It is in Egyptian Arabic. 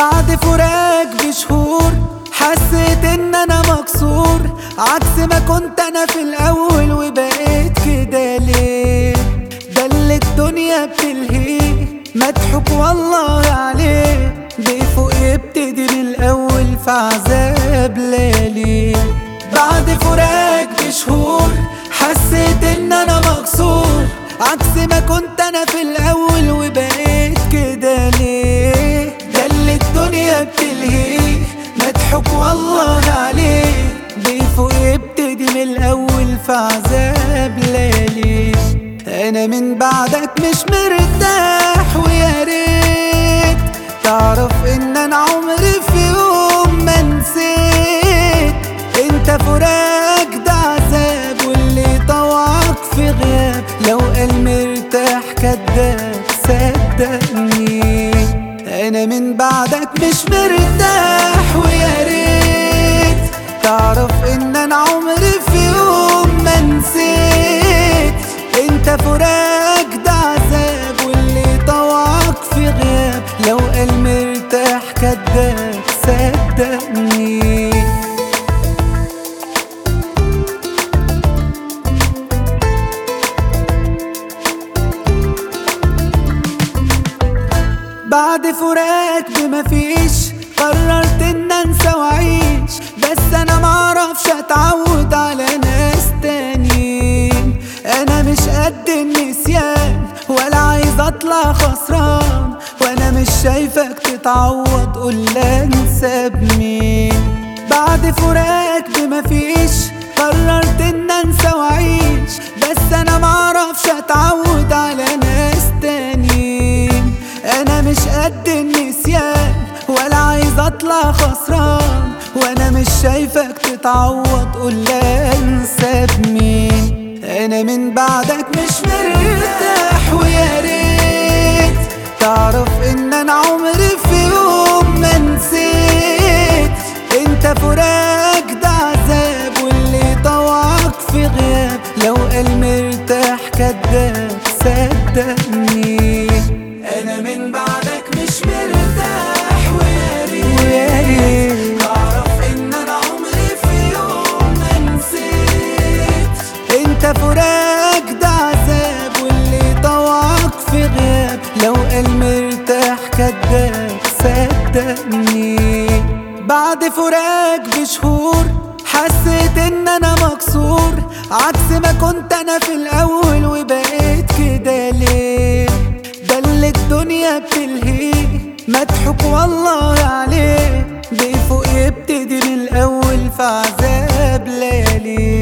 بعد فراق بشهور حسيت ان انا مكسور عكس ما كنت انا في الاول وبقيت كده ليه ده اللي الدنيا بتلهيه مضحوك والله عليه بيفوق يبتدي من الاول في عذاب ليالي بعد فراق بشهور حسيت ان انا مكسور عكس ما كنت انا في الاول وبقيت كده ليه ده اللي الدنيا بتلهيه مضحوك والله عليه بيفوق يبتدي من الاول في عذاب ليالي انا من بعدك مش مرتاح ويا ريت تعرف ان انا عمري في يوم ما نسيت انت فراق ده عذاب واللي طوعك في غياب لو قال مرتاح كداب صدقني انا من بعدك مش مرتاح ويا ريت تعرف ان انا عمري في يوم ما نسيت انت فراق ده عذاب واللي طوعك في غياب لو قال مرتاح كداب صدقني بعد فراق بمفيش قررت ان انسى واعيش بس انا معرفش اتعود على ناس تانيين انا مش قد النسيان ولا عايز اطلع خسران وانا مش شايفك تتعوض قول انسى بمين بعد فراق بمفيش قررت ان انسى واعيش بس انا معرفش اتعود على ناس تانيين انا مش قد النسيان ولا عايز اطلع خسران وانا مش شايفك تتعوض قول انسى بمين انا من بعدك مش مرتاح ويا ريت تعرف ان انا عمري في يوم ما نسيت انت فراق ده عذاب واللي طوعك في غياب لو قال مرتاح كداب صدقني انا من بعدك مش مرتاح ويا ريت ويا ريت تعرف ان انا عمري في يوم ما نسيت انت فراق ده عذاب واللي طوعك في غياب لو قال مرتاح كداب صدقني بعد فراق بشهور حسيت ان انا مكسور عكس ما كنت انا في الاول وبقيت كده ليه ده اللي الدنيا بتلهيه مضحوك والله عليه بيفوق يبتدي من الاول في عذاب ليالي